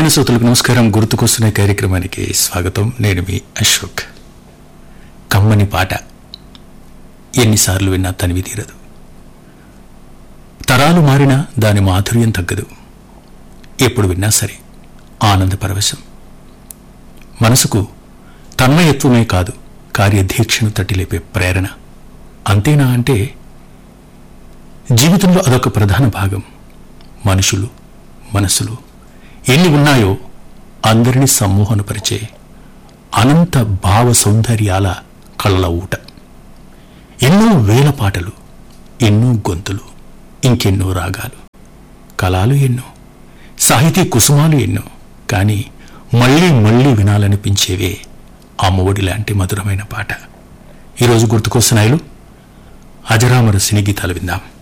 ప్రియమైన శ్రోతలకు నమస్కారం గుర్తుకొస్తున్న కార్యక్రమానికి స్వాగతం నేను మీ అశోక్ కమ్మని పాట ఎన్నిసార్లు విన్నా తనివి తీరదు తరాలు మారినా దాని మాధుర్యం తగ్గదు ఎప్పుడు విన్నా సరే ఆనంద పరవశం మనసుకు తన్మయత్వమే కాదు కార్యదీక్షను తట్టిలేపే ప్రేరణ అంతేనా అంటే జీవితంలో అదొక ప్రధాన భాగం మనుషులు మనసులు ఎన్ని ఉన్నాయో అందరినీ సమ్మోహనపరిచే అనంత భావ సౌందర్యాల కళ్ళ ఊట ఎన్నో వేల పాటలు ఎన్నో గొంతులు ఇంకెన్నో రాగాలు కళలు ఎన్నో సాహితీ కుసుమాలు ఎన్నో కానీ మళ్ళీ మళ్ళీ వినాలనిపించేవే అమ్మఒడి లాంటి మధురమైన పాట ఈరోజు గుర్తుకొస్తున్నాయిలు అజరామర సినీ గీతాలు విందాం